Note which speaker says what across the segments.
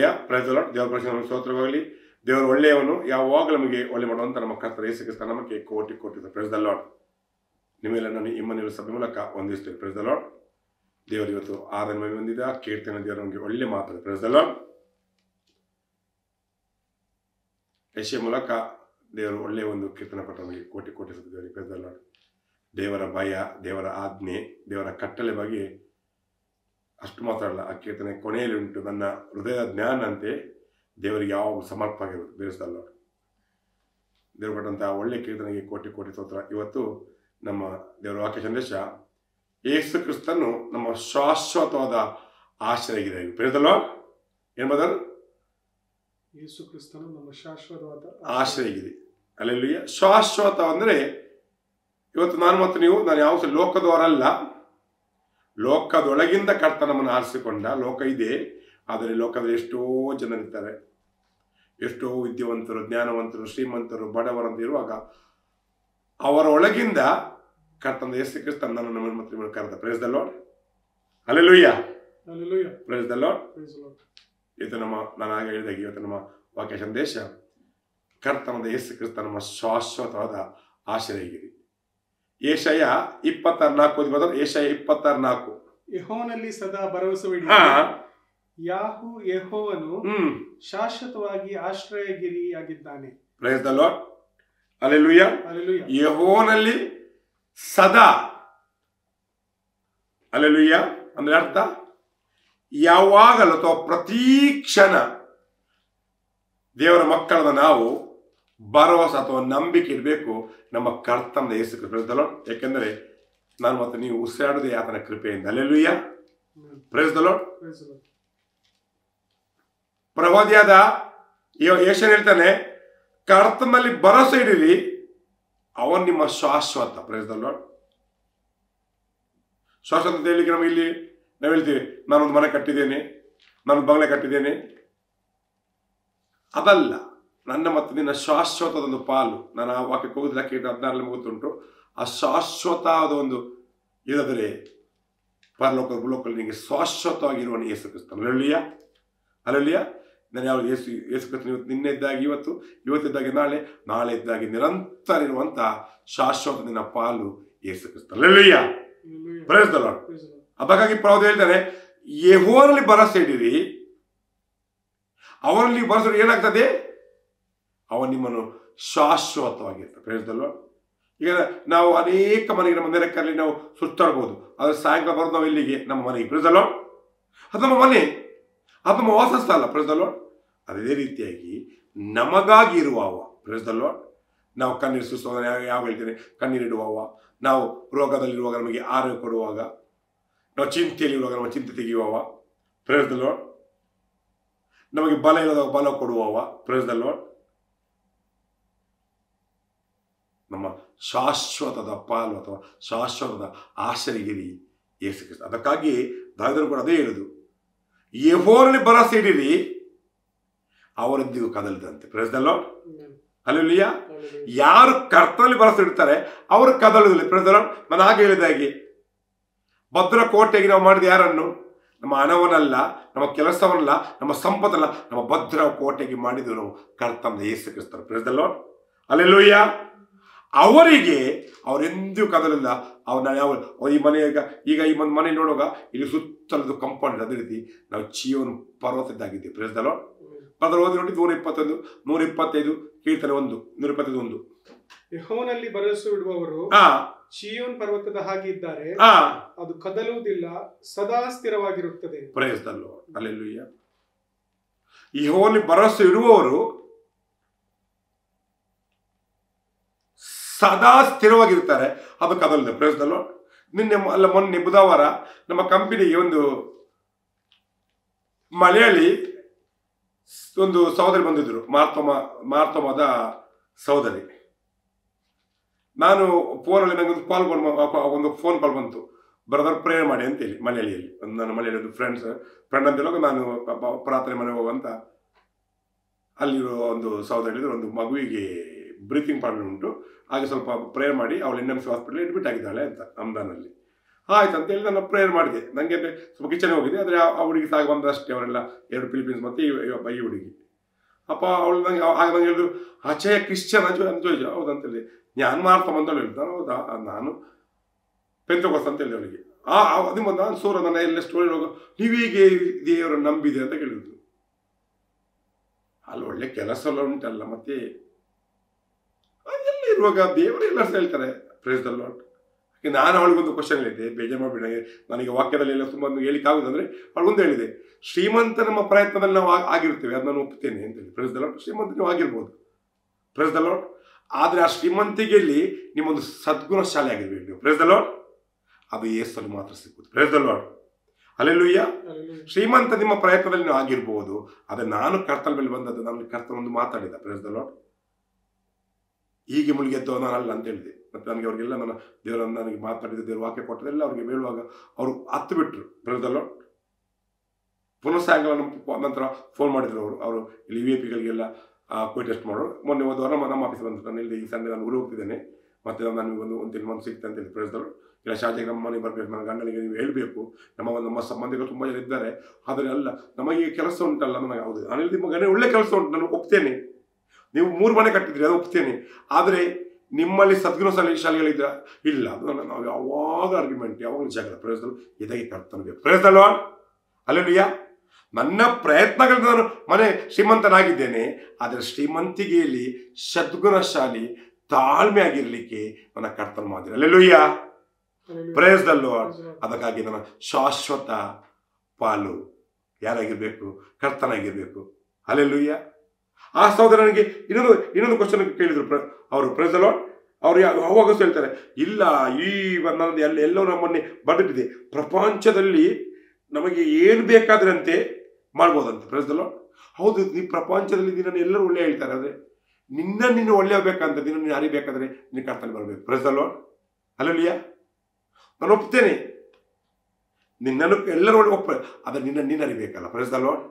Speaker 1: Hallelujah price lord ದೇವರ ಪ್ರಶ್ನೆ ಸ್ತೋತ್ರವಾಗಲಿ ದೇವರು ಒಳ್ಳೆಯವನು ಯಾವಾಗಲೂ ನಮಗೆ ಒಳ್ಳೆ ಮಾಡುವಂತ ನಮ್ಮ ಕರ್ತರ ಯೇಸು ಕ್ರಿಸ್ತ ನಮಗೆ ಕೋಟಿ ಕೋಟಿ ಪ್ರೈಸ್ ದ ಲಾರ್ಡ್ ನಿಮ್ಮೆಲ್ಲ ನಾನು ಇಮ್ಮನಿಯರ ಸಭೆ ಮೂಲಕ ವಂದಿಸ್ತೇವೆ ಪ್ರೈಸ್ ದ ಲಾರ್ಡ್ ದೇವರು ಇವತ್ತು ಆರನೇ ಮನೆ ಹೊಂದಿದ ಕೀರ್ತನೆ ದೇವರು ನಮಗೆ ಒಳ್ಳೆ ಮಾತಾಡ ಪ್ರೈಸ್ ದ ಲಾರ್ಡ್ ಯಶೆ ಮೂಲಕ ದೇವರು ಒಳ್ಳೆಯ ಒಂದು ಕೀರ್ತನೆ ಕೊಟ್ಟ ನಮಗೆ ಕೋಟಿ ಕೋಟಿ ಸತಿ ದೇವರಿಗೆ ಪ್ರೈಸ್ ದ ಲಾರ್ಡ್ ದೇವರ ಭಯ ದೇವರ ಆಜ್ಞೆ ದೇವರ ಕಟ್ಟಳೆ ಬಗ್ಗೆ ಅಷ್ಟು ಮಾತ್ರ ಅಲ್ಲ ಆ ಕೀರ್ತನೆ ಕೊನೆಯಲ್ಲಿ ಉಂಟು ನನ್ನ ಹೃದಯದ ಜ್ಞಾನ ಅಂತೆ ದೇವರಿಗೆ ಯಾವ ಸಮರ್ಪವಾಗಿರೋದು ಬೇಯಿಸಲ್ಲ ದೇವರು ಕೊಟ್ಟಂತಹ ಒಳ್ಳೆ ಕೀರ್ತನೆಗೆ ಕೋಟಿ ಕೋಟಿ ಸ್ತೋತ್ರ ಇವತ್ತು ನಮ್ಮ ದೇವರ ವಾಕ್ಯ ಸಂದೇಶ ಯೇಸು ಕ್ರಿಸ್ತನು ನಮ್ಮ ಶಾಶ್ವತವಾದ ಆಶ್ರಯಗಿದೆ ಪ್ರೇದಲ್ಲ ಏನ್ ಬದಲು
Speaker 2: ಯೇಸು ಕ್ರಿಸ್ತನು ನಮ್ಮ ಶಾಶ್ವತವಾದ
Speaker 1: ಆಶ್ರಯಗಿದೆ ಅಲ್ಲೆಲ್ಲುಯ್ಯ ಶಾಶ್ವತ ಅಂದರೆ ಇವತ್ತು ನಾನು ಮತ್ತು ನೀವು ನಾನು ಯಾವ ಸಹ ಲೋಕದವರಲ್ಲ ಲೋಕದೊಳಗಿಂದ ಕರ್ತ ನಮ್ಮನ್ನು ಆರಿಸಿಕೊಂಡ ಲೋಕ ಇದೆ ಆದರೆ ಲೋಕದಲ್ಲಿ ಎಷ್ಟೋ ಜನರಿದ್ದಾರೆ ಎಷ್ಟೋ ವಿದ್ಯಾವಂತರು ಜ್ಞಾನವಂತರು ಶ್ರೀಮಂತರು ಬಡವರಂತ ಇರುವಾಗ ಅವರ ಒಳಗಿಂದ ಕರ್ತನ ಯೇಸು ಕ್ರಿಸ್ತ ನನ್ನ ನಮ್ಮನ್ನು ಮತ್ತು ನಿಮ್ಮನ್ನು ಕರೆದ praise the Lord hallelujah
Speaker 2: Hallelujah.
Speaker 1: Praise the lord
Speaker 2: Praise the Lord.
Speaker 1: ಇವತ್ತು ನಮ್ಮ ನಾನು ಆಗ ಹೇಳಿದಾಗ ಇವತ್ತು ನಮ್ಮ ವಾಕ್ಯ ಸಂದೇಶ ಕರ್ತನದ ಯೇಸು ಕ್ರಿಸ್ತ ನಮ್ಮ ಶಾಶ್ವತವಾದ ಆಶ್ರಯಗಿದೆ ಏಷಯ ಇಪ್ಪತ್ತಾರ ನಾಲ್ಕು ಓದಿ ಬರೋದು ಏಷಯ ಇಪ್ಪತ್ತಾರ ನಾಲ್ಕು
Speaker 2: ಯೆಹೋವನಲ್ಲಿ ಸದಾ ಭರವಸವಿಡಿ
Speaker 1: ಹಾ
Speaker 2: ಯಾಹು ಯೆಹೋವನು
Speaker 1: ಹ್ಮ್
Speaker 2: ಶಾಶ್ವತವಾಗಿ ಆಶ್ರಯಗಿರಿಯಾಗಿದ್ದಾನೆ
Speaker 1: praise the Lord hallelujah
Speaker 2: Hallelujah.
Speaker 1: ಯೆಹೋವನಲ್ಲಿ ಸದಾ ಅಲ್ಲೆಲುಯ್ಯ ಅಂದ್ರೆ ಅರ್ಥ ಯಾವಾಗಲೂ ಅಥವಾ ಪ್ರತಿ ಕ್ಷಣ ದೇವರ ಮಕ್ಕಳಾದ ನಾವು ಭರವಸೆ ಅಥವಾ ನಂಬಿಕೆ ಇರಬೇಕು ನಮ್ಮ ಕರ್ತನ ಯೇಸು ಕೃಪೆ ಯಾಕೆಂದರೆ ನಾನು ಮತ್ತು ನೀವು ಉಸಿರಾಡೋದೇ ಆತನ ಕೃಪೆಯಿಂದ hallelujah
Speaker 2: Amen.
Speaker 1: Praise the lord
Speaker 2: Praise the Lord.
Speaker 1: ಪ್ರವಾದಿಯಾದ ಯೇಷನ್ ಹೇಳ್ತಾನೆ ಕರ್ತನಲ್ಲಿ ಭರವಸೆ ಇಡಿರಿ ಅವನ್ ನಿಮ್ಮ ಶಾಶ್ವತ ಪ್ರೈಸ್ ದ ಲಾರ್ಡ್ ಶಾಶ್ವತ ಅಂತ ಹೇಳಿಕ್ಕೆ ನಮಗೆ ಇಲ್ಲಿ ನಾವು ಹೇಳ್ತೀವಿ ನಾನೊಂದು ಮನೆ ಕಟ್ಟಿದ್ದೇನೆ ನಾನೊಂದು ಬಂಗ್ಲೆ ಕಟ್ಟಿದ್ದೇನೆ ಅದಲ್ಲ ನನ್ನ ಮತ್ತು ನಿನ್ನ ಶಾಶ್ವತದೊಂದು ಪಾಲು ನಾನು ಆ ವಾಕ್ಯಕ್ಕೆ ಹೋಗುದಿಲ್ಲ ಕೇಟ ಹದಿನಾರಲ್ಲಿ ಗೊತ್ತುಂಟು ಆ ಶಾಶ್ವತವಾದ ಒಂದು ಇದಾದರೆ ಪರಲೋಕ ಭೂಲೋಕದಲ್ಲಿ ನಿಮಗೆ ಶಾಶ್ವತವಾಗಿರುವ ಯೇಸು ಕ್ರಿಸ್ತನ ಅಲ್ಲಲ್ಲಿಯ ಅಲ್ಲಲ್ಲಿಯ ನಾನು ಯಾವ ಯೇಸು ಯೇಸು ಕ್ರಿಸ್ತನ ಇವತ್ತು ನಿನ್ನೆ ಇದ್ದಾಗಿ ಇವತ್ತು ಇವತ್ತಿದ್ದಾಗಿ ನಾಳೆ ನಾಳೆ ಇದ್ದಾಗಿ ನಿರಂತರ ಇರುವಂತ ಶಾಶ್ವತ ನಿನ್ನ ಪಾಲು ಯೇಸು ಕ್ರಿಸ್ತ ಅಲ್ಲಲ್ಲಿಯ
Speaker 2: Hallelujah.
Speaker 1: Praise the lord
Speaker 2: Praise the Lord.
Speaker 1: ಅದಕ್ಕಾಗಿ ಪ್ರವಾದಿ ಹೇಳ್ತಾನೆ ಯೆಹೋವನಲ್ಲಿ ಭರವಸೆ ಇಡಿರಿ ಅವನಲ್ಲಿ ಭರವಸೆ ಏನಾಗ್ತದೆ ಅವನು ನಿಮ್ಮನ್ನು ಶಾಶ್ವತವಾಗಿರ್ತಾರೆ ಪ್ರೈಸ್ ದ ಲಾರ್ಡ್ ಈಗ ನಾವು ಅನೇಕ ಮನೆಗೆ ನಮ್ಮ ನೆರೆಕಲ್ಲಿ ನಾವು ಸುತ್ತಾಡ್ಬೋದು ಆದ್ರೆ ಸಾಯಂಕಾಲ ಬರೋದು ನಾವು ಇಲ್ಲಿಗೆ ನಮ್ಮ ಮನೆಗೆ ಪ್ರೈಸ್ ದ ಲಾರ್ಡ್ ಅದು ನಮ್ಮ ಮನೆ ಅದು ನಮ್ಮ ವಾಸಸ್ಥಳ ಪ್ರೈಸ್ ದ ಲಾರ್ಡ್ ಅದೇ ರೀತಿಯಾಗಿ ನಮಗಾಗಿ ಇರುವವ ಪ್ರೈಸ್ ದ ಲಾರ್ಡ್ ನಾವು ಕಣ್ಣೀರು ಸುಸ್ತುವಾಗ ಯಾವ ಯಾವ ಹೇಳ್ತೇನೆ ಕಣ್ಣೀರಿಡುವವ ನಾವು ರೋಗದಲ್ಲಿರುವಾಗ ನಮಗೆ ಆರೋಗ್ಯ ಕೊಡುವಾಗ ನಾವು ಚಿಂತೆಯಲ್ಲಿರುವಾಗ ನಮ್ಮ ಚಿಂತೆ ತೆಗೆಯುವವ ಪ್ರೈಸ್ ದ ಲಾರ್ಡ್ ನಮಗೆ ಬಲ ಇಲ್ಲದಾಗ ಬಲ ಕೊಡುವವ ಪ್ರೈಸ್ ದ ಲಾರ್ಡ್ ನಮ್ಮ ಶಾಶ್ವತದ ಪಾಲು ಅಥವಾ ಶಾಶ್ವತದ ಆಶ್ರಯಗಿರಿ ಯೇಸು ಕ್ರಿಸ್ತ ಅದಕ್ಕಾಗಿ ದಾವಿದರು ಕೂಡ ಅದೇ ಹೇಳುದು ಯೆಹೋವನಲ್ಲಿ ಭರವಸೆ ಇಡಿರಿ ಅವರೊಂದಿಗೂ ಕದಲಿದಂತೆ ಪ್ರೈಸ್ ದ ಲಾರ್ಡ್
Speaker 2: Amen.
Speaker 1: ಅಲ್ಲಿಯ
Speaker 2: Hallelujah.
Speaker 1: ಯಾರು ಕರ್ತನಲ್ಲಿ ಭರವಸೆ ಇಡ್ತಾರೆ ಅವರು ಕದಲುವುದಿಲ್ಲ ಪ್ರೈಸ್ ದ ಲಾರ್ಡ್ ನಾನು ಹಾಗೆ ಹೇಳಿದ ಹಾಗೆ ಭದ್ರ ಕೋಟೆಗೆ ನಾವು ಮಾಡಿದ ಯಾರನ್ನು ನಮ್ಮ ಹಣವನ್ನಲ್ಲ ನಮ್ಮ ಕೆಲಸವನ್ನಲ್ಲ ನಮ್ಮ ಸಂಪತ್ತಲ್ಲ ನಮ್ಮ ಭದ್ರ ಕೋಟೆಗೆ ಮಾಡಿದ್ದು ನಾವು ಕರ್ತನ ಯೇಸು ಕ್ರಿಸ್ತರು ಪ್ರೈಸ್ ದ ಲಾರ್ಡ್ ಅಲ್ಲೆಲ್ಲೂಯ್ಯ ಅವರಿಗೆ ಅವರೆಂದೂ ಕದಲಿಲ್ಲ ಅವ್ರನ್ನ ಯಾವ ಅವ್ರು ಈ ಮನೆ ಈಗ ಈಗ ಈ ಒಂದು ಮನೆ ನೋಡುವಾಗ ಇಲ್ಲಿ ಸುತ್ತಲದು ಕಂಪೌಂಡ್ ಅದೇ ರೀತಿ ನಾವು ಜೀವನ ಪರ್ವತದ್ದಾಗಿದ್ದೀವಿ ಪ್ರೇಸ್ ದ ಲಾರ್ಡ್
Speaker 2: Amen.
Speaker 1: ಅದರ ಓದಿ ನೋಡಿ ನೂರ ಇಪ್ಪತ್ತೊಂದು ನೂರ ಇಪ್ಪತ್ತೈದು ಕೀರ್ತನೆ ಒಂದು ನೂರ ಇಪ್ಪತ್ತೈದು ಒಂದು
Speaker 2: ಯೆಹೋವನಲ್ಲಿ ಭರವಸೆ ಇಡುವವರು
Speaker 1: ಆ
Speaker 2: ಚಿಯೋನ್ ಪರ್ವತದ ಹಾಗೆ ಇದ್ದಾರೆ
Speaker 1: ಆ
Speaker 2: ಅದು ಕದಲುವುದಿಲ್ಲ ಸದಾ ಸ್ಥಿರವಾಗಿರುತ್ತದೆ
Speaker 1: ಪ್ರೇಸ್ ದ ಲಾರ್ಡ್ ಅಲ್ಲೆಲ್ಲೂಯ್ಯ ಈ ಹೋಲಿ ಭರವಸೆ ಇಡುವವರು ಸದಾ ಸ್ಥಿರವಾಗಿರ್ತಾರೆ ಅದು ಕದಲಿದೆ ಪ್ರೇಸ್ ದ ಲಾರ್ಡ್ ನಿನ್ನೆ ಮ- ಅಲ್ಲ ಮೊನ್ನೆ ಬುಧವಾರ ನಮ್ಮ ಕಂಪನಿಗೆ ಒಂದು ಮಲಯಾಳಿ ಒಂದು ಸಹೋದರಿ ಬಂದಿದ್ರು ಮಾರ್ತಮ ಮಾರ್ತಮದ ಸಹೋದರಿ ನಾನು ಫೋನಲ್ಲಿ ನನಗೆ ಒಂದು ಕಾಲ್ ಒಂದು ಫೋನ್ ಕಾಲ್ ಬಂತು ಬ್ರದರ್ ಪ್ರೇಯರ್ ಮಾಡಿ ಅಂತೇಳಿ ಮಲಯಾಳಿಯಲ್ಲಿ ಒಂದು ನನ್ನ ಮಲಯಾಳಿ ಒಂದು ಫ್ರೆಂಡ್ಸ್ ಫ್ರೆಂಡ್ ಅಂತ ಹೇಳುವಾಗ ನಾನು ಪ- ಪ- ಪ್ರಾರ್ಥನೆ ಮನೆ ಹೋಗುವಂತ ಅಲ್ಲಿರೋ ಒಂದು ಸಹೋದರಿ ಹೇಳಿದ್ರು ಒಂದು ಮಗುವಿಗೆ ಬ್ರೀತಿಂಗ್ ಪ್ರಾಬ್ಲಮ್ ಉಂಟು ಹಾಗೆ ಸ್ವಲ್ಪ ಪ್ರೇಯರ್ ಮಾಡಿ ಅವಳು N M C hospital admit ಆಗಿದ್ದಾಳೆ ಅಂತ ಅಮ್ದಾನಲ್ಲಿ ಆಯ್ತು ಅಂತ ಹೇಳಿ ನಾನು ಪ್ರೇಯರ್ ಮಾಡಿದೆ ನನಗೆ ಸ್ವಲ್ಪ ಕಿಚನ್ ಹೋಗಿದೆ ಆದರೆ ಆ ಆ ಹುಡುಗಿ ಸಾಗ ಬಂದಷ್ಟೇ ಅವರೆಲ್ಲ ಎರಡು ಫಿಲಿಪೀನ್ಸ್ ಮತ್ತು ಈ ಈ ಹುಡುಗಿ ಅಪ್ಪ ಅವಳು ನಂಗೆ ಆಗ ನಂಗೆ ಹೇಳಿದ್ರು ಅಚಯ ಕ್ರಿಶ್ಚಿಯನ್ ಅಜು ಅಂತ ಹೇಳಿದ್ರು ಹೌದಂತ ಹೇಳಿ ನಾನು ಮಾಡ್ತಾ ಬಂದಳು ಹೇಳಿದ್ರು ಹೌದಾ ಆ, ನಾನು ಪೆಂತಕೋಸ್ ಅಂತ ಹೇಳಿ ಅವಳಿಗೆ ಆ ಆ- ಅದು ಬಂದ ನಾನು ಸೂರ ನನ್ನ ಎಲ್ಲ ಸ್ಟೋರಿ ಹೋಗೋ ನೀವೀಗೆ ದೇವರನ್ನು ನಂಬಿದೆ ಅಂತ ಕೇಳಿದ್ರು ಅಲ್ಲಿ ಒಳ್ಳೆ ಕೆಲಸ ಎಲ್ಲ ಉಂಟಲ್ಲ ಮತ್ತೆ ಅದೆಲ್ಲ ಇರುವಾಗ ದೇವರು ಎಲ್ಲ ಹೇಳ್ತಾರೆ ಪ್ರೇಸ್ ಲಾಟ್ ನಾನು ಅವಳಿಗೊಂದು ಕ್ವಶನ್ ಹೇಳಿದ್ದೆ ಬೇಜಾರು ಮಾಡಿಬಿಡ ನನಗೆ ವಾಕ್ಯದಲ್ಲಿ ಎಲ್ಲ ತುಂಬ ಹೇಳಿಕ್ಕೆ ಆಗುದಂದ್ರೆ ಅವಳಿಗೊಂದು ಹೇಳಿದೆ ಶ್ರೀಮಂತ ನಮ್ಮ ಪ್ರಯತ್ನದಲ್ಲಿ ನಾವು ಆಗ್- ಆಗಿರ್ತೇವೆ ಅದು ನಾನು ಒಪ್ತೇನೆ ಅಂತೇಳಿ ಪ್ರೆಸ್ ದ ಲಾಟ್ ಶ್ರೀಮಂತ ನೀವು ಆಗಿರ್ಬೋದು ಪ್ರೆಸ್ ದ ಲಾಟ್ ಆದರೆ ಆ ಶ್ರೀಮಂತಿಗೆಯಲ್ಲಿ ನಿಮ್ಮೊಂದು ಸದ್ಗುಣಶಾಲಿ ಆಗಿರ್ಬೇಕು ನೀವು ಪ್ರೆಸ್ ದ ಲಾಟ್ ಅದು ಯೇಸಲ್ಲಿ ಮಾತ್ರ ಸಿಕ್ಕುದು praise the Lord hallelujah
Speaker 2: Hallelujah.
Speaker 1: ಶ್ರೀಮಂತ ನಿಮ್ಮ ಪ್ರಯತ್ನದಲ್ಲಿ ನೀವು ಆಗಿರ್ಬೋದು ಆದರೆ ನಾನು ಕರ್ತನ ಮೇಲೆ ಬಂದದ್ದು ನನ್ನ ಕರ್ತನ ಒಂದು ಮಾತಾಡಿದ ಪ್ರೆಸ್ ದ ಲಾಟ್ ಹೀಗೆ ಮುಳುಗೆದ್ದು ನಾನಲ್ಲ ಅಂತ ಹೇಳಿದೆ ಮತ್ತೆ ನನಗೆ ಅವರಿಗೆಲ್ಲ ನನ್ನ ದೇವರನ್ನು ನನಗೆ ಮಾತಾಡಿದ ದೇವರು ವಾಕ್ಯ ಕೊಟ್ಟದೆಲ್ಲ ಅವರಿಗೆ ಹೇಳುವಾಗ ಅವರು ಹತ್ತು ಬಿಟ್ಟರು ಪ್ರೆಸ್ ದ ಲಾಟ್ ಪುನಃ ಸಾಯಂಕಾಲ ನಮ್ಮ ನಂತರ ಫೋನ್ ಮಾಡಿದ್ರು ಅವರು ಅವರು ಇಲ್ಲಿ ವಿ ಐ ಪಿಗಳಿಗೆಲ್ಲ ಕೋಯ್ ಟೆಸ್ಟ್ ಮಾಡೋರು ಮೊನ್ನೆ ಒಂದು ವಾರ ನಮ್ಮ ನಮ್ಮ ಆಫೀಸ್ ಬಂದ್ರು ನಾನು ಇಲ್ಲಿ ಈ ಸಂಡೆ ನಾನು ಊರಿಗೆ ಹೋಗ್ತಿದ್ದೇನೆ ಮತ್ತೆ ನನಗೆ ಒಂದು ಒಂದು ತಿಂಗಳು ಮಂತ್ ಸಿಗ್ತದೆ ಅಂತ ಹೇಳಿ ಪ್ರೆಸ್ದರು ಇಲ್ಲ ಶಾಲೆಗೆ ನಮ್ಮ ಮನೆಗೆ ಬರಬೇಕು ನನ್ನ ಗಂಡನಿಗೆ ನೀವು ಹೇಳಬೇಕು ನಮ್ಮ ನಮ್ಮ ಸಂಬಂಧಿಕರು ತುಂಬ ಜನ ಇದ್ದಾರೆ ಆದರೆ ಅಲ್ಲ ನಮಗೆ ಕೆಲಸ ಉಂಟಲ್ಲ ನನಗೆ ಹೌದು ನಾನು ಹೇಳಿದ ನಿಮ್ಮ ಗಂಡ ಒಳ್ಳೆ ಕೆಲಸ ಉಂಟು ನಾನು ಒಪ್ತೇನೆ ನೀವು ಮೂರು ಮನೆ ಕಟ್ಟಿದ್ರಿ ಅದು ಒಪ್ತೇನೆ ಆದರೆ ನಿಮ್ಮಲ್ಲಿ ಸದ್ಗುಣ ಶಾಲೆ ಶಾಲೆಗಳಿದ್ರ ಇಲ್ಲ ಅದು ನನ್ನ ನಾವು ಯಾವಾಗ ಆರ್ಗ್ಯುಮೆಂಟ್ ಯಾವಾಗಲೂ ಜಗಳ ಪ್ರಯೋಜನ ಇದಕ್ಕೆ ಕರ್ತನಬೇಕು ಪ್ರಯೋಜನ ಅಲ್ಲೆಲ್ಲೂಯ್ಯ ನನ್ನ ಪ್ರಯತ್ನಗಳಿಂದ ನಾನು ಮನೆ ಶ್ರೀಮಂತನಾಗಿದ್ದೇನೆ ಆದರೆ ಶ್ರೀಮಂತಿಗೆಯಲ್ಲಿ ಸದ್ಗುಣಶಾಲಿ ತಾಳ್ಮೆ ಆಗಿರಲಿಕ್ಕೆ ನನ್ನ ಕರ್ತನ ಮಾಡಿದ್ರೆ alleluia
Speaker 2: Hallelujah.
Speaker 1: Praise the lord
Speaker 2: Praise the Lord.
Speaker 1: ಅದಕ್ಕಾಗಿ ನನ್ನ ಶಾಶ್ವತ ಪಾಲು ಯಾರಾಗಿರ್ಬೇಕು ಕರ್ತನಾಗಿರ್ಬೇಕು ಅಲ್ಲೆಲ್ಲೂಯ್ಯ ಆ ಸಹೋದರನಿಗೆ ಇನ್ನೊಂದು ಇನ್ನೊಂದು ಕ್ವಶನ್ ಕೇಳಿದ್ರು ಪ್ರ- ಅವರು ಪ್ರೆಸ್ ಲಾರ್ಡ್ ಅವ್ರು ಯಾ- ಯಾವಾಗ ಸಹ ಹೇಳ್ತಾರೆ ಇಲ್ಲ ಈ ನನ್ನದು ಎಲ್ಲ ಎಲ್ಲೋ ನಮ್ಮನ್ನೇ ಬಡಬಿದೆ ಪ್ರಪಂಚದಲ್ಲಿ ನಮಗೆ ಏನು ಬೇಕಾದ್ರಂತೆ ಮಾಡ್ಬೋದಂತೆ ಪ್ರೆಸ್ ಲಾರ್ಡ್ ಹೌದು ಈ ಪ್ರಪಂಚದಲ್ಲಿ ನಿನ್ನನ್ನು ಎಲ್ಲರೂ ಒಳ್ಳೆ ಹೇಳ್ತಾರೆ ಆದರೆ ನಿನ್ನ ನಿನ್ನ ಒಳ್ಳೆ ಆಗ್ಬೇಕಂತ ನಿನ್ನ ನೀನು ಅರಿಬೇಕಾದ್ರೆ ನಿನ್ನ ಕರ್ತನೆ ಬರಬೇಕು ಪ್ರೆಸ್ ಲಾರ್ಡ್ ಅಲ್ಲಲ್ಲಿಯ ನಾನು ಒಪ್ತೇನೆ ನಿನ್ನನ್ನು ಎಲ್ಲರೂ ಒಳ್ಳೆ ಒಪ್ಪ ಆದರೆ ನಿನ್ನ ನೀನು ಅರಿಬೇಕಲ್ಲ ಪ್ರೆಸ್ ಲಾರ್ಡ್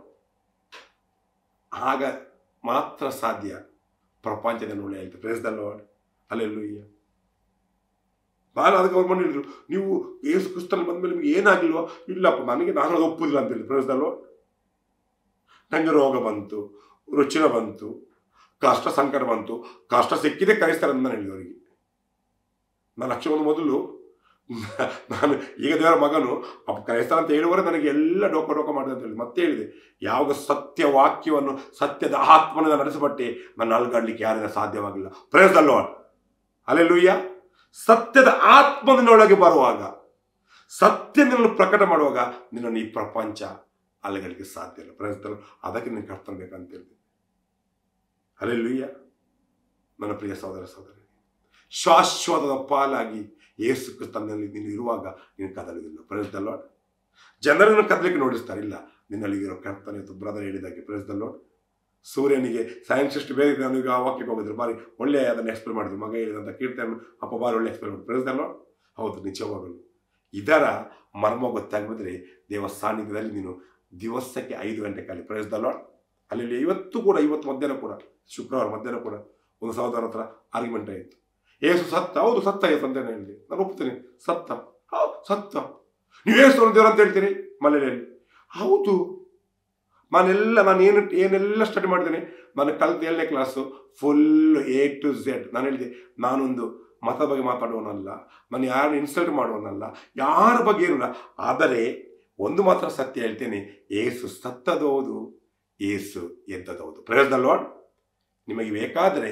Speaker 1: ಆಗ ಮಾತ್ರ ಸಾಧ್ಯ ಪ್ರಪಂಚದಲ್ಲಿ ಒಳ್ಳೆ ಹೇಳ್ತಾರೆ ಪ್ರೆಸ್ ದ ಲಾರ್ಡ್ ಅಲ್ಲೆಲ್ಲೂಯ್ಯ ನಾನು ಅದಕ್ಕೆ ಅವ್ರು ಬಂದು ಹೇಳಿದ್ರು ನೀವು ಏಸು ಕ್ರಿಸ್ತನಲ್ಲಿ ಬಂದ್ಮೇಲೆ ನಿಮ್ಗೆ ಏನಾಗಿಲ್ವಾ ಇಲ್ಲಪ್ಪ ನನಗೆ ನಾನು ಅದು ಒಪ್ಪುದಿಲ್ಲ ಅಂತ ಹೇಳಿ ಪ್ರೆಸ್ ದ ಲಾರ್ಡ್ ನನಗೆ ರೋಗ ಬಂತು ರುಚಿನ ಬಂತು ಕಷ್ಟ ಸಂಕಟ ಬಂತು ಕಷ್ಟ ಸಿಕ್ಕಿದೆ ಕರೆಸ್ತಾರೆ ಅಂತ ನಾನು ಹೇಳಿದೆ ಅವರಿಗೆ ನಾನು ಲಕ್ಷ ಒಂದು ಮೊದಲು ನಾನು ಈಗ ದೇವರ ಮಗನು ಅಪ್ಪ ಕ್ರೈಸ್ತ ಅಂತ ಹೇಳುವರೆ ನನಗೆ ಎಲ್ಲ ಡೋಕ ಡೋಕ ಮಾಡಿದೆ ಅಂತ ಹೇಳಿ ಮತ್ತೆ ಹೇಳಿದೆ ಯಾವಾಗ ಸತ್ಯ ವಾಕ್ಯವನ್ನು ಸತ್ಯದ ಆತ್ಮನ ನಡೆಸಬಟ್ಟೆ ನನ್ನ ಅಲ್ಗಾಡ್ಲಿಕ್ಕೆ ಯಾರಿಂದ ಸಾಧ್ಯವಾಗಿಲ್ಲ ಪ್ರೇಸ್ ದ ಲಾರ್ಡ್ ಅಲ್ಲೆಲ್ಲೂಯ್ಯ ಸತ್ಯದ ಆತ್ಮ ನಿನ್ನೊಳಗೆ ಬರುವಾಗ ಸತ್ಯ ನಿನ್ನನ್ನು ಪ್ರಕಟ ಮಾಡುವಾಗ ನಿನ್ನನ್ನು ಈ ಪ್ರಪಂಚ ಅಲೆಗಳಿಗೆ ಸಾಧ್ಯ ಇಲ್ಲ ಪ್ರೇಸ್ ದ ಲಾರ್ಡ್ ಅದಕ್ಕೆ ನೀನು ಕರ್ತನ್ ಬೇಕಂತ ಹೇಳಿದೆ ಅಲ್ಲೆಲ್ಲೂಯ್ಯ ನನ್ನ ಪ್ರಿಯ ಸಹೋದರ ಸಹೋದರಿ ಶಾಶ್ವತದ ಪಾಲಾಗಿ ಯೇಸು ಕ್ರಿಸ್ತನಲ್ಲಿ ನೀನು ಇರುವಾಗ ನೀನು ಕದಲುವುದಿಲ್ಲ ಪ್ರೇಸ್ ದ ಲಾರ್ಡ್ ಜನರನ್ನು ಕದಲಿಕ್ಕೆ ನೋಡಿಸ್ತಾರೆ ಇಲ್ಲ ನಿನ್ನಲ್ಲಿರೋ ಕರ್ತನೆ ಮತ್ತು ಬ್ರದರ್ ಹೇಳಿದಾಗೆ ಪ್ರೇಸ್ ದ ಲಾರ್ಡ್ ಸೂರ್ಯನಿಗೆ ಸೈನ್ಸಿಸ್ಟ್ ಬೇರೆ ನನಗೆ ಆ ವಾಕ್ಯಕ್ಕೆ ಹೋಗಿದ್ರು ಬಾರಿ ಒಳ್ಳೆ ಅದನ್ನು ಎಕ್ಸ್ಪ್ಲೇನ್ ಮಾಡಿದ್ರು ಮಗ ಹೇಳಿದಂಥ ಕೀರ್ತನೆ ಅಪ್ಪ ಬಾರಿ ಒಳ್ಳೆ ಎಕ್ಸ್ಪ್ಲೇನ್ ಮಾಡಿ ಪ್ರೇಸ್ ದ ಲಾರ್ಡ್ ಹೌದು ನಿಜವಾಗಲು ಇದರ ಮರ್ಮ ಗೊತ್ತಾಗ್ಬಿಟ್ರೆ ದೇವ ಸಾನ್ನಿಧ್ಯದಲ್ಲಿ ನೀನು ದಿವಸಕ್ಕೆ ಐದು ಗಂಟೆ ಕಾಲಿ ಪ್ರೇಸ್ ದ ಲಾರ್ಡ್ ಅಲ್ಲಿ ಇವತ್ತು ಕೂಡ ಇವತ್ತು ಮಧ್ಯಾಹ್ನ ಕೂಡ ಶುಕ್ರವಾರ ಮಧ್ಯಾಹ್ನ ಕೂಡ ಒಂದು ಸಹೋದರ ಹತ್ರ ಆರ್ಗ್ಯುಮೆಂಟ್ ಆಯಿತು ಏಸು ಸತ್ತ ಹೌದು ಸತ್ತ ಏಸು ಅಂತ ಹೇಳಿದೆ ನಾನು ಒಪ್ತೇನೆ ಸತ್ತ ಹೌದು ಸತ್ತ ನೀವು ಏಸು ದೇವರು ಅಂತ ಹೇಳ್ತೀರಿ ಮಲೆಯಲ್ಲಿ ಹೌದು ನಾನೆಲ್ಲ ನಾನು ಏನು ಏನೆಲ್ಲ ಸ್ಟಡಿ ಮಾಡಿದ್ದೇನೆ ನಾನು ಕಲಿತ ಏಳನೇ class full A to Z ನಾನು ಹೇಳಿದೆ ನಾನೊಂದು ಮತದ ಬಗ್ಗೆ ಮಾತಾಡುವನಲ್ಲ ನಾನು ಯಾರನ್ನು ಇನ್ಸಲ್ಟ್ ಮಾಡುವನಲ್ಲ ಯಾರ ಬಗ್ಗೆ ಏನಿಲ್ಲ ಆದರೆ ಒಂದು ಮಾತ್ರ ಸತ್ಯ ಹೇಳ್ತೇನೆ ಏಸು ಸತ್ತದೌದು ಏಸು ಎಂಥದೌದು ಪ್ರಯೋಜನ ಲಾರ್ಡ್ ನಿಮಗೆ ಬೇಕಾದರೆ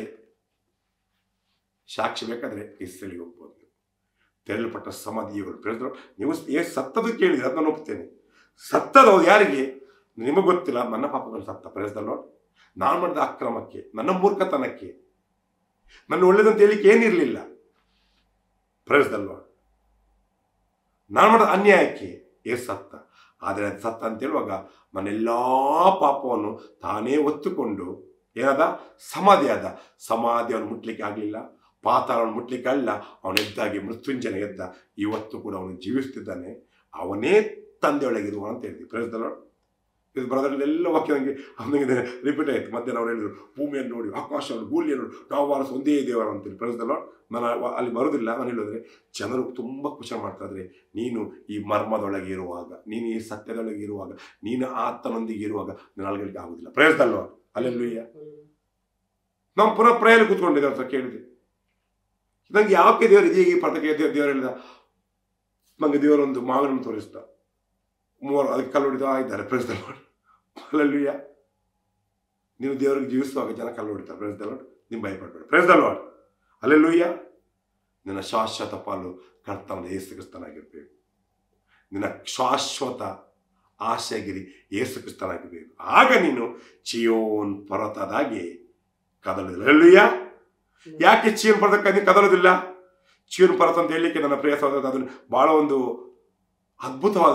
Speaker 1: ಸಾಕ್ಷಿ ಬೇಕಾದರೆ ಇಸ್ರೇಲಿಗೆ ಹೋಗ್ಬೋದು ನೀವು ತೆರಳಪಟ್ಟ ಸಮಾಧಿಗಳು ಪ್ರಯೋಜನ ನೀವು ಏ ಸತ್ತದು ಕೇಳಿದ್ರೆ ಅದನ್ನು ಒಪ್ತೇನೆ ಸತ್ತದೌದು ಯಾರಿಗೆ ನಿಮಗೆ ಗೊತ್ತಿಲ್ಲ ನನ್ನ ಪಾಪಗಳು ಸತ್ತ ಪ್ರಯೋಜನ ಲಾರ್ಡ್ ನಾನು ಮಾಡಿದ ಅಕ್ರಮಕ್ಕೆ ನನ್ನ ಮೂರ್ಖತನಕ್ಕೆ ನನ್ನ ಒಳ್ಳೇದಂತ ಹೇಳಿಕ್ಕೆ ಏನಿರಲಿಲ್ಲ ಪ್ರಯೋಜನ ಲಾರ್ಡ್ ನಾನು ಮಾಡಿದ ಅನ್ಯಾಯಕ್ಕೆ ಏ ಸತ್ತ ಆದರೆ ಅದು ಸತ್ತ ಅಂತ ಹೇಳುವಾಗ ನನ್ನೆಲ್ಲ ಪಾಪವನ್ನು ತಾನೇ ಒತ್ತುಕೊಂಡು ಏನಾದ ಸಮಾಧಿ ಆದ ಸಮಾಧಿಯನ್ನು ಮುಟ್ಲಿಕ್ಕೆ ಆಗಲಿಲ್ಲ ಪಾತಾಳವನ್ನು ಮುಟ್ಲಿಕ್ಕೆ ಅಲ್ಲ ಅವನು ಎದ್ದಾಗಿ ಮೃತ್ಯುಂಜನ ಎದ್ದ ಇವತ್ತು ಕೂಡ ಅವನು ಜೀವಿಸ್ತಿದ್ದಾನೆ ಅವನೇ ತಂದೆಯೊಳಗಿರುವ ಅಂತ ಹೇಳಿದ್ವಿ ಪ್ರಯೋಜನ ಇದು ಬ್ರದರ್ ಎಲ್ಲ ವಾಕ್ಯ ನನಗೆ ಅವನಿಗೆ ರಿಪೀಟ್ ಆಯಿತು ಮಧ್ಯಾಹ್ನ ಅವ್ರು ಹೇಳಿದ್ರು ಭೂಮಿಯನ್ನು ನೋಡಿ ಆಕಾಶವನ್ನು ಭೂಮಿಯನ್ನು ನೋಡಿ ನಾವು ವಾರಸ ಒಂದೇ ದೇವರ ಅಂತೇಳಿ ಪ್ರದೇಶದಲ್ಲ ನಾನು ವ- ಅಲ್ಲಿ ಬರೋದಿಲ್ಲ ನಾನು ಹೇಳಿದ್ರೆ ಜನರು ತುಂಬ ಖುಷಿ ಮಾಡ್ತಾ ಇದ್ರೆ ನೀನು ಈ ಮರ್ಮದೊಳಗೆ ಇರುವಾಗ ನೀನು ಈ ಸತ್ಯದೊಳಗೆ ಇರುವಾಗ ನೀನು ಆತನೊಂದಿಗೆ ಇರುವಾಗ ನಾಲ್ಗಳಿಗೆ ಆಗುದಿಲ್ಲ ಪ್ರಯತ್ನಲ್ವ ಅಲ್ಲೆಲ್ಲೂಯ್ಯ ನಾವು ಪುನಃ ಪ್ರೇಯಲ್ಲಿ ಕೂತ್ಕೊಂಡಿದ್ದೆ ಅಂತ ಕೇಳಿದೆ ನಂಗೆ ಯಾಕೆ ದೇವರು ಇದೀಗ ಈ ಪದಕ್ಕೆ ದೇವರು ಹೇಳಿದ ನಂಗೆ ದೇವರೊಂದು ಮಾವಿನನ್ನು ತೋರಿಸ್ದ ಮೂವರು ಅದಕ್ಕೆ ಕಲ್ಲು ಹೊಡಿತಾ ಇದ್ದಾರೆ ಪ್ರಯತ್ನ ಅಲ್ಲೆಲ್ಲೂಯ್ಯ ನೀವು ದೇವರಿಗೆ ಜೀವಿಸುವಾಗ ಜನ ಕಲ್ಲು ಹೊಡಿತಾರೆ ಪ್ರಯತ್ನ ನೀವು ಭಯಪಡಬೇಡ ಪ್ರಯತ್ನ ಅಲ್ಲೆಲ್ಲೂಯ್ಯ ನಿನ್ನ ಶಾಶ್ವತ ಪಾಲು ಕರ್ತನ ಯೇಸು ಕ್ರಿಸ್ತನಾಗಿರ್ಬೇಕು ನಿನ್ನ ಶಾಶ್ವತ ಆಶೆಗಿರಿ ಯೇಸು ಕ್ರಿಸ್ತನಾಗಿರ್ಬೇಕು ಆಗ ನೀನು ಚಿಯೋನ್ ಪರ್ವತದಾಗಿ ಕದಲುದಿಲ್ಲ ಅಲ್ಲೆಲ್ಲೂಯ್ಯ ಯಾಕೆ ಚೀನ್ ಪರ್ವತಕ್ಕೆ ನೀನು ಕದಲೋದಿಲ್ಲ ಚೀನ್ ಪರ್ವತ ಅಂತ ಹೇಳಲಿಕ್ಕೆ ನನ್ನ ಪ್ರಿಯ ಸಹೋದರ ಅದನ್ನು ಬಹಳ ಒಂದು ಅದ್ಭುತವಾದ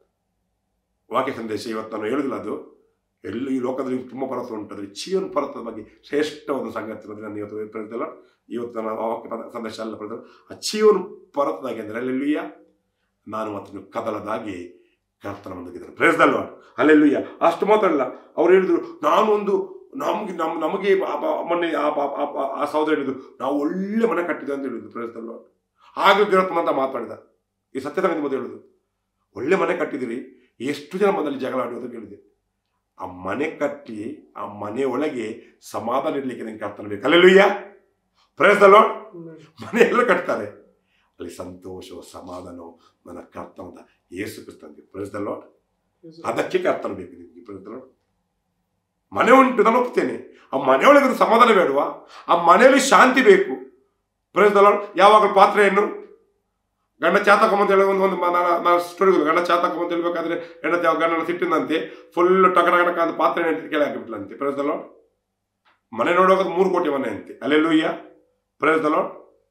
Speaker 1: ವಾಕ್ಯ ಸಂದೇಶ ಇವತ್ತು ನಾನು ಹೇಳುದಿಲ್ಲ ಅದು ಎಲ್ಲಿ ಈ ಲೋಕದಲ್ಲಿ ತುಂಬ ಪರ್ವತ ಉಂಟು ಆದರೆ ಚೀನ್ ಪರ್ವತದ ಬಗ್ಗೆ ಶ್ರೇಷ್ಠ ಒಂದು ಸಂಗತಿ ಇರೋದು ನಾನು ಇವತ್ತು ಪ್ರತಿಲ್ಲ ಇವತ್ತು ನನ್ನ ಆ ವಾಕ್ಯ ಪದ- ಸಂದೇಶ ಅಲ್ಲ ಪ್ರತಿಲ್ಲ ಆ ಚೀವನ್ ಪರ್ವತದಾಗಿ ಅಂದರೆ ಅಲ್ಲೆಲ್ಲುಯ್ಯ ನಾನು ಮತ್ತು ನೀವು ಕದಲದಾಗಿ ಕರ್ತನ ಮುಂದಿದ್ದಾರೆ ಪ್ರೇಸ್ದಲ್ವ ಅಲ್ಲೆಲ್ಲುಯ್ಯ ಅಷ್ಟು ಮಾತಾಡಲ್ಲ ಅವ್ರು ಹೇಳಿದ್ರು ನಾನು ಒಂದು ನಮ್ಗೆ ನಮ್ಮ ನಮಗೆ ಆ- ಆ- ಮೊನ್ನೆ ಆ ಆ- ಆ- ಆ- ಆ ಸಹೋದರ ಹೇಳಿದ್ರು ನಾವು ಒಳ್ಳೆ ಮನೆ ಕಟ್ಟಿದೆ ಅಂತ ಹೇಳಿದ್ರು ಪ್ರೇಸ್ದಲ್ವ ಆಗ ಗಿರತ್ಮ ಅಂತ ಮಾತಾಡಿದ ಈ ಸತ್ಯದ ಮುಂದೆ ಹೇಳುದು ಒಳ್ಳೆ ಮನೆ ಕಟ್ಟಿದಿರಿ ಎಷ್ಟು ಜನ ಮೊದಲು ಜಗಳ ಆಡುವುದು ಕೇಳಿದೆ ಆ ಮನೆ ಕಟ್ಟಿ ಆ ಮನೆ ಒಳಗೆ ಸಮಾಧಾನ ಇರ್ಲಿಕ್ಕೆ ನಂಗೆ ಕರ್ತನ ಬೇಕು ಅಲ್ಲೆಲ್ಲುಯ್ಯ ಪ್ರಯತ್ನ ಮನೆ ಎಲ್ಲ ಕಟ್ತಾರೆ ಅಲ್ಲಿ ಸಂತೋಷ ಸಮಾಧಾನವು ನನ್ನ ಕರ್ತನದ ಯೇಸು ಕ್ರಿಸ್ತನಿಗೆ ಪ್ರಯತ್ನ ಅದಕ್ಕೆ ಕರ್ತನ ಬೇಕು ನಿಮಗೆ ಪ್ರಯತ್ನ ಮನೆ ಉಂಟು ನಾನು ಒಪ್ತೇನೆ ಆ ಮನೆಯೊಳಗೆ ಒಂದು ಸಮಾಧಾನ ಬೇಡವಾ ಆ ಮನೆಯಲ್ಲಿ ಶಾಂತಿ ಬೇಕು ಪ್ರಯತ್ನ ಯಾವಾಗ ಪಾತ್ರೆಯನ್ನು ಗಂಡ ಚಾತಕೊಂಬಂತ ಹೇಳಿ ಒಂದು ಒಂದು ಮ- ನಾನು ನಾನು ಸ್ಟೋರಿ ಗಂಡ ಚಾತಕೊಂಬಂತ ಹೇಳ್ಬೇಕಾದ್ರೆ ಹೆಂಡತಿ ಯಾವ ಗಂಡನ ಸಿಟ್ಟಿನಂತೆ ಫುಲ್ ಟಕರ ಟಕ ಅಂತ ಪಾತ್ರೆ ಹೆಂಡತಿ ಕೆಳಗೆ ಹಾಕಿಬಿಟ್ಲಂತೆ ಪ್ರಯತ್ನ ಮನೆ ನೋಡುವಾಗ ಮೂರು ಕೋಟಿ ಮನೆ ಅಂತೆ ಅಲ್ಲೆಲ್ಲೂಯ್ಯ ಪ್ರಯತ್ನ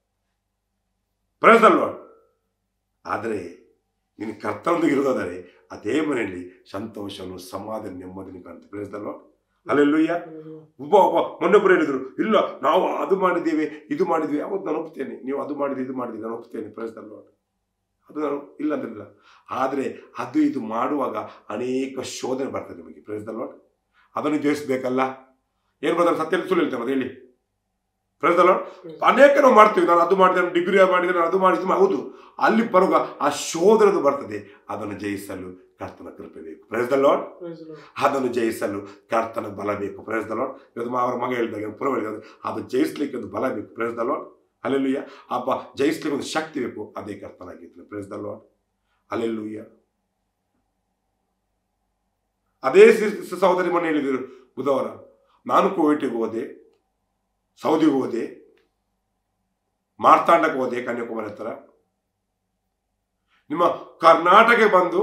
Speaker 1: ಪ್ರಯತ್ನ ಆದರೆ ನಿನ್ನ ಕರ್ತನೊಂದಿಗೆ ಇರೋದಾದರೆ ಅದೇ ಮನೆಯಲ್ಲಿ ಸಂತೋಷವನ್ನು ಸಮಾಧಾನ ನೆಮ್ಮದಿನ ಕಾಣುತ್ತೆ ಪ್ರಯತ್ನ ಅಲ್ಲೆಲ್ಲೂಯ್ಯ ಒಬ್ಬ ಒಬ್ಬ ಮೊನ್ನೊಬ್ಬರು ಹೇಳಿದ್ರು ಇಲ್ಲ ನಾವು ಅದು ಮಾಡಿದ್ದೇವೆ ಇದು ಮಾಡಿದ್ವಿ ಅವತ್ತು ನಾನು ಒಪ್ತೇನೆ ನೀವು ಅದು ಮಾಡಿದ್ವಿ ಇದು ಮಾಡಿದ್ವಿ ನಾನು ಒಪ್ತೇನೆ ಪ್ರಯತ್ನ ಅದು ನಾನು ಇಲ್ಲ ಅಂತಿಲ್ಲ ಆದರೆ ಅದು ಇದು ಮಾಡುವಾಗ ಅನೇಕ ಶೋಧನೆ ಬರ್ತದೆ ನಿಮಗೆ ಪ್ರಯತ್ನ ಅದನ್ನು ಜಯಿಸ್ಬೇಕಲ್ಲ ಏನು ಬರ್ತಾರೆ ಸತ್ಯ ಸುಳ್ಳು ಹೇಳ್ತೇನೆ ಅದು ಹೇಳಿ ಪ್ರಯತ್ನ ಅನೇಕ ನಾವು ಮಾಡ್ತೀವಿ ನಾನು ಅದು ಮಾಡಿದೆ ನಾನು ಡಿಗ್ರಿ ಮಾಡಿದೆ ನಾನು ಅದು ಮಾಡಿದ್ದು ಹೌದು ಅಲ್ಲಿ ಬರುವಾಗ ಆ ಶೋಧನದು ಬರ್ತದೆ ಅದನ್ನು ಜಯಿಸಲು ಕರ್ತನ ಕೃಪೆ ಬೇಕು ಪ್ರೈಸ್ ದ ಲಾರ್ಡ್ ಅದನ್ನು ಜಯಿಸಲು ಕರ್ತನ ಬಲ ಬೇಕು ಪ್ರೈಸ್ ದ ಲಾರ್ಡ್ ಇವತ್ತು ಮ- ಅವ್ರ ಮಗ ಹೇಳಿದಾಗ ಪುರ ಹೇಳಿದಾಗ ಅದು ಜಯಿಸ್ಲಿಕ್ಕೆ ಒಂದು ಬಲ ಬೇಕು ಪ್ರೈಸ್ ದ ಲಾರ್ಡ್ ಅಲ್ಲೆಲ್ಲೂಯ್ಯ ಹಬ್ಬ ಜಯಿಸ್ಲಿಕ್ಕೆ ಒಂದು ಶಕ್ತಿ ಬೇಕು ಅದೇ ಕರ್ತನಾಗಿತ್ತು ಪ್ರೈಸ್ ದ ಲಾರ್ಡ್ ಅಲ್ಲೆಲ್ಲೂಯ್ಯ ಅದೇ ಸಿ- ಸಿ- ಸಹೋದರಿ ಮನೆ ಹೇಳಿದರು ಬುಧವಾರ ನಾನು ಕುವೈಟಿಗೆ ಹೋದೆ ಸೌದಿಗೆ ಹೋದೆ ಮಾರ್ತಾಂಡಕ್ಕೆ ಹೋದೆ ಕನ್ಯಾಕುಮಾರಿ ಹತ್ರ ನಿಮ್ಮ ಕರ್ನಾಟಕಕ್ಕೆ ಬಂದು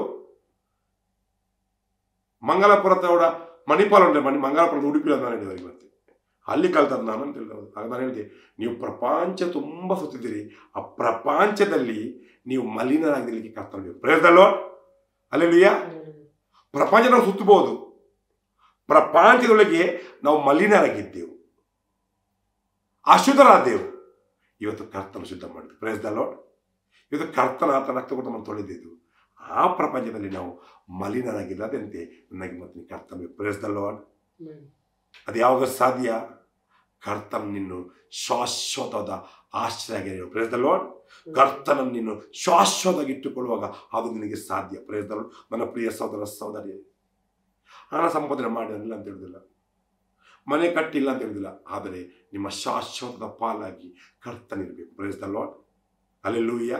Speaker 1: ಮಂಗಲಪುರ ತೋಡ ಮಣಿಪಾಲ ಉಂಟೆ ಮಣಿ ಮಂಗಲಪುರದ ಉಡುಪಿಲ್ಲ ನಾನು ಹೇಳಿದೆ ಇವತ್ತು ಅಲ್ಲಿ ಕಲ್ತದ್ದು ನಾನು ಅಂತ ಹೇಳಿದೆ ಆಗ ನಾನು ಹೇಳಿದೆ ನೀವು ಪ್ರಪಂಚ ತುಂಬ ಸುತ್ತಿದ್ದೀರಿ ಆ ಪ್ರಪಂಚದಲ್ಲಿ ನೀವು ಮಲಿನರಾಗಿರ್ಲಿಕ್ಕೆ ಕರ್ತವ್ಯ ಪ್ರಯತ್ನಲ್ಲೋ ಅಲ್ಲೆಲ್ಲೂಯ್ಯ ಪ್ರಪಂಚ ನಾವು ಸುತ್ತಬಹುದು ಪ್ರಪಂಚದೊಳಗೆ ನಾವು ಮಲಿನರಾಗಿದ್ದೆವು ಅಶುದ್ಧರಾದೆವು ಇವತ್ತು ಕರ್ತನ ಶುದ್ಧ ಮಾಡಿದ್ವಿ ಪ್ರಯತ್ನಲ್ಲೋ ಇವತ್ತು ಕರ್ತನ ಆತ ರಕ್ತ ಕೊಟ್ಟು ನಮ್ಮನ್ನು ತೊಳೆದಿದ್ದು ಆ ಪ್ರಪಂಚದಲ್ಲಿ ನಾವು ಮಲಿನರಾಗಿಲ್ಲದಂತೆ ನನಗೆ ಮತ್ತೆ ನೀನು ಕರ್ತನ ಪ್ರಯತ್ನಲ್ಲೋ ಅದು ಯಾವಾಗ ಸಾಧ್ಯ ಕರ್ತನ ನಿನ್ನು ಶಾಶ್ವತವಾದ ಆಶ್ರಯ ಪ್ರಯತ್ನಲ್ಲೋ ಕರ್ತನ ನೀನು ಶಾಶ್ವತವಾಗಿ ಇಟ್ಟುಕೊಳ್ಳುವಾಗ ಅದು ನಿನಗೆ ಸಾಧ್ಯ ಪ್ರಯತ್ನ ನನ್ನ ಪ್ರಿಯ ಸಹೋದರ ಸಹೋದರಿ ಹಣ ಸಂಪಾದನೆ ಮಾಡಿಲ್ಲ ಅಂತ ಹೇಳುದಿಲ್ಲ ಮನೆ ಕಟ್ಟಿಲ್ಲ ಅಂತ ಹೇಳುದಿಲ್ಲ ಆದರೆ ನಿಮ್ಮ ಶಾಶ್ವತದ ಪಾಲಾಗಿ ಕರ್ತನಿರ್ಬೇಕು ಪ್ರಯತ್ನ ಲಾರ್ಡ್ ಅಲ್ಲೆಲ್ಲೂಯ್ಯ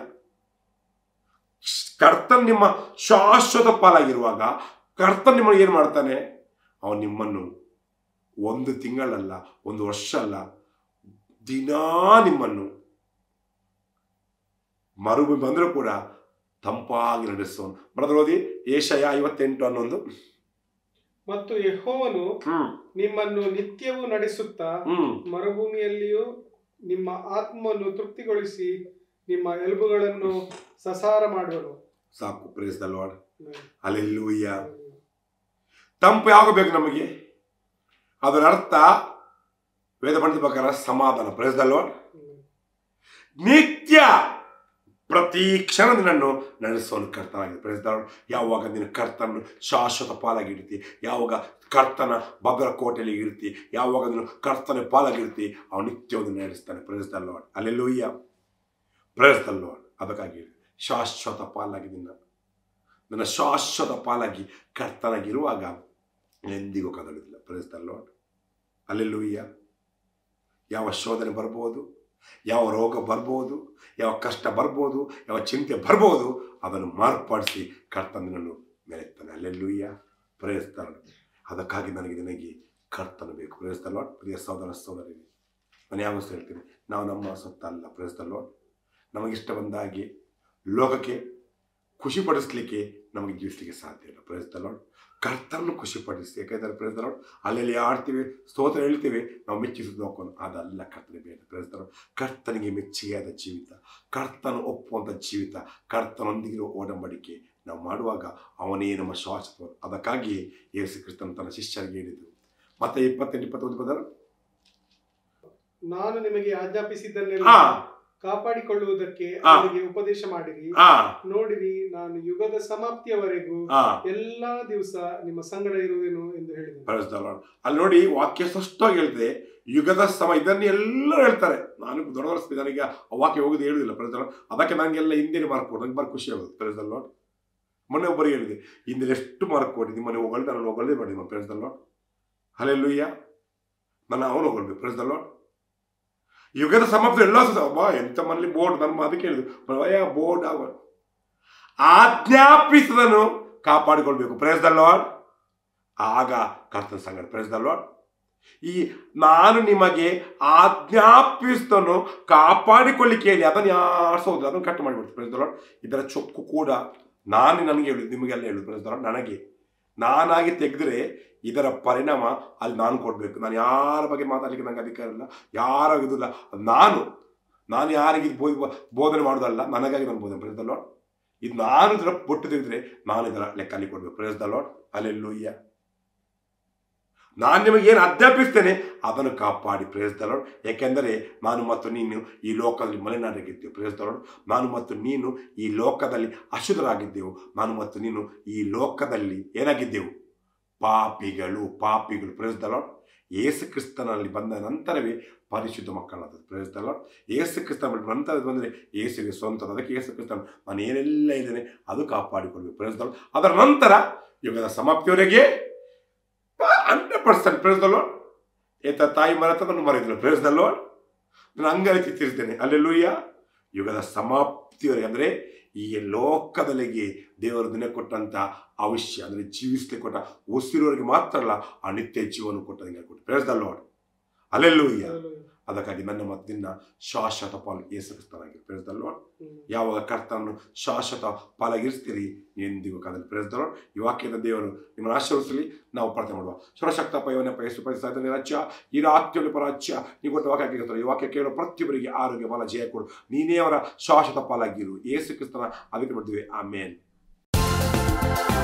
Speaker 1: ಕರ್ತನ್ ನಿಮ್ಮ ಶಾಶ್ವತ ಪಾಲಾಗಿರುವಾಗ ಕರ್ತನ್ ನಿಮ್ಮನ್ನು ಏನು ಮಾಡ್ತಾನೆ ಅವನು ನಿಮ್ಮನ್ನು ಒಂದು ತಿಂಗಳಲ್ಲ ಒಂದು ವರ್ಷ ಅಲ್ಲ ದಿನಾ ನಿಮ್ಮನ್ನು ಮರುಭೂಮಿ ಬಂದರೂ ಕೂಡ ತಂಪಾಗಿ ನಡೆಸೋನು ಬ್ರದರ್ ಓದಿ ಏಷಯ ಐವತ್ತೆಂಟು ಹನ್ನೊಂದು
Speaker 2: ಮತ್ತು ಯೆಹೋವನು
Speaker 1: ಹ್ಮ್
Speaker 2: ನಿಮ್ಮನ್ನು ನಿತ್ಯವೂ ನಡೆಸುತ್ತಾ
Speaker 1: ಹ್ಮ್
Speaker 2: ಮರುಭೂಮಿಯಲ್ಲಿಯೂ ನಿಮ್ಮ ಆತ್ಮವನ್ನು ತೃಪ್ತಿಗೊಳಿಸಿ ನಿಮ್ಮ ಎಲುಬುಗಳನ್ನು ಸಸಾರ ಮಾಡುವನು
Speaker 1: ಸಾಕು ಪ್ರೇಸ್ ದ ಲಾರ್ಡ್ ಅಲ್ಲೆಲ್ಲೂಯ್ಯ ತಂಪು ಯಾವಾಗ ಬೇಕು ನಮಗೆ ಅದರ ಅರ್ಥ ವೇದ ಪಂಡಿತ ಪ್ರಕಾರ ಸಮಾಧಾನ ಪ್ರೇಸ್ ದ ಲಾರ್ಡ್ ನಿತ್ಯ ಪ್ರತಿ ಕ್ಷಣ ನಿನ್ನನ್ನು ನಡೆಸುವನು ಕರ್ತನಾಗಿದೆ ಪ್ರೈಸ್ತಾಳು ಯಾವಾಗ ನಿನ್ನ ಕರ್ತನನ್ನು ಶಾಶ್ವತ ಪಾಲಾಗಿಡ್ತಿ ಯಾವಾಗ ಕರ್ತನ ಭದ್ರ ಕೋಟೆಯಲ್ಲಿ ಇರ್ತಿ ಯಾವಾಗ ನೀನು ಕರ್ತನ ಪಾಲಾಗಿರ್ತಿ ಅವನು ನಿತ್ಯವನ್ನು ನಡೆಸ್ತಾನೆ ಪ್ರೈಸ್ತಲ್ಲೋ ಅಲ್ಲೆಲ್ಲೂಯ್ಯ ಪ್ರೈಸ್ತಲ್ಲೋ ಅದಕ್ಕಾಗಿ ಶಾಶ್ವತ ಪಾಲಾಗಿ ನಿನ್ನ ನನ್ನ ಶಾಶ್ವತ ಪಾಲಾಗಿ ಕರ್ತನಾಗಿರುವಾಗ ಎಂದಿಗೂ ಕದಲುವುದಿಲ್ಲ ಪ್ರೈಸ್ತಲ್ಲೋ ಅಲ್ಲೆಲ್ಲೂಯ್ಯ ಯಾವ ಶೋಧನೆ ಬರ್ಬೋದು ಯಾವ ರೋಗ ಬರ್ಬೋದು ಯಾವ ಕಷ್ಟ ಬರ್ಬೋದು ಯಾವ ಚಿಂತೆ ಬರ್ಬೋದು ಅದನ್ನು ಮಾರ್ಪಡಿಸಿ ಕರ್ತನನ್ನು ಮೆರೆತಾನೆ ಅಲ್ಲೆಲ್ಲೂಯ್ಯ ಪ್ರಯತ್ನ ಅದಕ್ಕಾಗಿ ನನಗೆ ನಿನಗೆ ಕರ್ತನ ಬೇಕು ಪ್ರಯತ್ನ ಪ್ರಿಯ ಸಹೋದರ ಸಹೋದರಿ ನಾನು ಯಾವತ್ತೂ ಹೇಳ್ತೀನಿ ನಾವು ನಮ್ಮ ಸೊತ್ತಲ್ಲ ಪ್ರಯತ್ನ ನಮಗಿಷ್ಟ ಬಂದಾಗಿ ಲೋಕಕ್ಕೆ ಖುಷಿಪಡಿಸ್ಲಿಕ್ಕೆ ನಮಗೆ ಜೀವಿಸಲಿಕ್ಕೆ ಸಾಧ್ಯ ಇಲ್ಲ ಪ್ರಯತ್ನ ಕರ್ತನನ್ನು ಖುಷಿಪಡಿಸಿ ಯಾಕಂದರೆ ಪ್ರಯತ್ನ ಅಲ್ಲೆಲ್ಲಿ ಆಡ್ತೀವಿ ಸ್ತೋತ್ರ ಹೇಳ್ತೀವಿ ನಾವು ಮೆಚ್ಚಿಸೋದು ನೋಡ್ಕೊಂಡು ಅದಲ್ಲ ಕರ್ತನ ಬೇಡ ಪ್ರಯತ್ನ ಕರ್ತನಿಗೆ ಮೆಚ್ಚುಗೆಯಾದ ಜೀವಿತ ಕರ್ತನ ಒಪ್ಪುವಂಥ ಜೀವಿತ ಕರ್ತನೊಂದಿಗಿರುವ ಓಡಂಬಡಿಕೆ ನಾವು ಮಾಡುವಾಗ ಅವನೇ ನಮ್ಮ ಶಾಶ್ವತ ಅದಕ್ಕಾಗಿ ಯೇಸು ಕ್ರಿಸ್ತನ ತನ್ನ ಶಿಷ್ಯರಿಗೆ ಹೇಳಿದ್ದು ಮತ್ತೆ ಇಪ್ಪತ್ತೆಂಟು ಇಪ್ಪತ್ತೊಂದು ಪದ
Speaker 2: ನಾನು ನಿಮಗೆ ಆಜ್ಞಾಪಿಸಿದ್ದನ್ನೆಲ್ಲ
Speaker 1: ಹಾ
Speaker 2: ಕಾಪಾಡಿಕೊಳ್ಳುವುದಕ್ಕೆ
Speaker 1: ಹಾ.
Speaker 2: ಅವರಿಗೆ ಉಪದೇಶ ಮಾಡಿರಿ
Speaker 1: ಆ
Speaker 2: ನೋಡಿರಿ ನಾನು ಯುಗದ ಸಮಾಪ್ತಿಯವರೆಗೂ
Speaker 1: ಆ
Speaker 2: ಎಲ್ಲಾ ದಿವಸ ನಿಮ್ಮ ಸಂಗಡ ಇರುವೆನು ಎಂದು ಹೇಳಿದನು
Speaker 1: Praise the Lord. ಅಲ್ಲಿ ನೋಡಿ ವಾಕ್ಯ ಸ್ಪಷ್ಟವಾಗಿ ಹೇಳ್ತದೆ ಯುಗದ ಸಮ ಇದನ್ನು ಎಲ್ಲರೂ ಹೇಳ್ತಾರೆ ನಾನು ದೊಡ್ಡ ವರ್ಷ ನನಗೆ ಆ ವಾಕ್ಯ ಹೋಗುದು ಹೇಳುದಿಲ್ಲ ಪ್ರಜ್ ಅದಕ್ಕೆ ನನಗೆಲ್ಲ ಹಿಂದಿನ ಮಾರ್ಕ್ ಕೊಡು ನಂಗೆ ಬರ ಖುಷಿ ಆಗೋದು ಪ್ರಜ್ ಲಾರ್ಡ್ ಮೊನ್ನೆ ಒಬ್ಬರಿಗೆ ಹೇಳಿದೆ ಹಿಂದಿನ ಎಷ್ಟು ಮಾರ್ಕ್ ಕೊಡಿ ನಿಮ್ಮನೆ ಹೊಗಳ್ದೆ ನಾನು ಹೊಗಳ್ದೆ ಮಾಡಿ ನಿಮ್ಮ ಪ್ರಜ್ ಲಾರ್ಡ್ ಅಲ್ಲೆಲ್ಲೂಯ್ಯ ನಾನು ಅವನು ಹೊಗಳ್ಬೇಕು ಪ್ರಜ್ ಲಾರ್ಡ್ ಯುಗದ ಸಮಾಪ್ತಿ ಎಲ್ಲ ಸಹ ಅಬ್ಬಾ ಎಂತ ಮನೇಲಿ ಬೋರ್ಡ್ ನನ್ನ ಅದಕ್ಕೆ ಹೇಳಿದ್ರು ಭಯ ಬೋರ್ಡ್ ಆಗ ಆಜ್ಞಾಪಿಸದನ್ನು ಕಾಪಾಡಿಕೊಳ್ಬೇಕು ಪ್ರೈಸ್ ದ ಲಾರ್ಡ್ ಆಗ ಕರ್ತನ ಸಂಗಡ ಪ್ರೈಸ್ ದ ಲಾರ್ಡ್ ಈ ನಾನು ನಿಮಗೆ ಆಜ್ಞಾಪಿಸ್ತನು ಕಾಪಾಡಿಕೊಳ್ಳಿಕ್ಕೆ ಹೇಳಿ ಅದನ್ನು ಯಾರು ಸೋದ್ರು ಅದನ್ನು ಕಟ್ ಮಾಡಿಬಿಡ್ತು ಪ್ರೈಸ್ ದ ಲಾರ್ಡ್ ಇದರ ಚೊಕ್ಕು ಕೂಡ ನಾನು ನನಗೆ ಹೇಳುದು ನಿಮಗೆಲ್ಲ ಹೇಳುದು ಪ್ರೈಸ್ ದ ಲಾರ್ಡ್ ನನಗೆ ನಾನಾಗಿ ತೆಗೆದ್ರೆ ಇದರ ಪರಿಣಾಮ ಅಲ್ಲಿ ನಾನು ಕೊಡಬೇಕು ನಾನು ಯಾರ ಬಗ್ಗೆ ಮಾತಾಡಲಿಕ್ಕೆ ನನಗೆ ಅಧಿಕಾರ ಇಲ್ಲ ಯಾರಾಗಿದ್ದಿಲ್ಲ ನಾನು ನಾನು ಯಾರಿಗೆ ಇದು ಬೋಧ್ ಬೋಧನೆ ಮಾಡೋದಲ್ಲ ನನಗಾಗಿ ನಾನು ಬೋಧನೆ ಪ್ರೈಸ್ ದ ಲಾರ್ಡ್ ಇದು ನಾನು ಇದರ ಬೊಟ್ಟು ತೆಗೆದ್ರೆ ನಾನು ಇದರ ಲೆಕ್ಕ ಅಲ್ಲಿ ಕೊಡ್ಬೇಕು ಪ್ರೈಸ್ ದ ಲಾರ್ಡ್ ಅಲ್ಲೆಲ್ಲೂಯ್ಯ ನಾನು ನಿಮಗೆ ಏನು ಅಧ್ಯಾಪಿಸ್ತೇನೆ ಅದನ್ನು ಕಾಪಾಡಿ ಪ್ರೇಸ್ ದ ಲಾರ್ಡ್ ಯಾಕೆಂದರೆ ನಾನು ಮತ್ತು ನೀನು ಈ ಲೋಕದಲ್ಲಿ ಮಲೆನಾಡಾಗಿದ್ದೇವೆ ಪ್ರೇಸ್ ದ ಲಾರ್ಡ್ ನಾನು ಮತ್ತು ನೀನು ಈ ಲೋಕದಲ್ಲಿ ಅಶುದ್ಧರಾಗಿದ್ದೆವು ನಾನು ಮತ್ತು ನೀನು ಈ ಲೋಕದಲ್ಲಿ ಏನಾಗಿದ್ದೆವು ಪಾಪಿಗಳು ಪಾಪಿಗಳು ಪ್ರೇಸ್ ದ ಲಾರ್ಡ್ ಯೇಸು ಕ್ರಿಸ್ತನಲ್ಲಿ ಬಂದ ನಂತರವೇ ಪರಿಶುದ್ಧ ಮಕ್ಕಳಾದ ಪ್ರೇಸ್ ದ ಲಾರ್ಡ್ ಯೇಸು ಕ್ರಿಸ್ತನ ಬಿಟ್ಟು ನಂತರ ಬಂದರೆ ಯೇಸುಗೆ ಸ್ವಂತ ಅದಕ್ಕೆ ಯೇಸು ಕ್ರಿಸ್ತನ ನಾನು ಏನೆಲ್ಲ ಇದ್ದೇನೆ ಅದು ಕಾಪಾಡಿಕೊಳ್ಬೇಕು ಪ್ರೇಸ್ ದ ಲಾರ್ಡ್ ಅದರ ನಂತರ ಯುಗದ ಸಮಾಪ್ತಿಯವರೆಗೆ hundred percent praise the Lord ಏತ ತಾಯಿ ಮರೆತ ನಾನು ಮರೆತಿಲ್ಲ ಪ್ರೇಸ್ ದ ಲಾರ್ಡ್ ನಾನು ಹಂಗಲ್ಲಿ ಚಿತ್ತಿರ್ತೇನೆ ಅಲ್ಲೆಲ್ಲೂಯ್ಯ ಯುಗದ ಸಮಾಪ್ತಿಯವರೆಗೆ ಅಂದರೆ ಈ ಲೋಕದಲ್ಲಿಗೆ ದೇವರು ದಿನ ಕೊಟ್ಟಂತ ಅವಶ್ಯ ಅಂದರೆ ಜೀವಿಸಲಿಕ್ಕೆ ಕೊಟ್ಟ ಉಸಿರುವವರೆಗೆ ಮಾತ್ರ ಅಲ್ಲ ಆ ನಿತ್ಯ ಜೀವನ ಕೊಟ್ಟದಂಗೆ ಕೊಟ್ಟು ಪ್ರೇಸ್ ದ ಲಾರ್ಡ್ ಅಲ್ಲೆಲ್ಲೂಯ್ಯ ಅದಕ್ಕಾಗಿ ನನ್ನ ಮತ್ತು ನಿನ್ನ ಶಾಶ್ವತ ಪಾಲು ಏಸಕ್ರಿಸ್ತನಾಗಿ ಪ್ರೇಸ್ ದ ಲಾರ್ಡ್
Speaker 2: ಹ್ಮ್.
Speaker 1: ಯಾವಾಗ ಕರ್ತನನ್ನು ಶಾಶ್ವತ ಪಾಲಾಗಿರಿಸ್ತೀರಿ ಎಂದಿಗೂ ಕಾದಲ್ಲಿ ಪ್ರೇರಿಸಿದವರು ಈ ವಾಕ್ಯದ ದೇವರು ನಿಮ್ಮನ್ನು ಆಶೀರ್ವದಿಸಲಿ ನಾವು ಪ್ರಾರ್ಥನೆ ಮಾಡುವ ಸರ್ವಶಕ್ತ ಪಯವನ ಪಯಸ್ಸು ಪರಿಸಾಧನೆ ರಾಜ್ಯ ಈ ರಾತ್ರಿಯಲ್ಲಿ ಪರಾಜ್ಯ ನೀವು ಗೊತ್ತ ವಾಕ್ಯ ಕೇಳ್ತಾರೆ ಈ ವಾಕ್ಯ ಕೇಳೋ ಪ್ರತಿಯೊಬ್ಬರಿಗೆ ಆರೋಗ್ಯ ಬಲ ಜಯ ಕೊಡು ನೀನೇ ಅವರ ಶಾಶ್ವತ ಪಾಲಾಗಿರು ಏಸು ಕ್ರಿಸ್ತನ ಅದಕ್ಕೆ ಬಿಡ್ತೀವಿ ಆಮೇನ್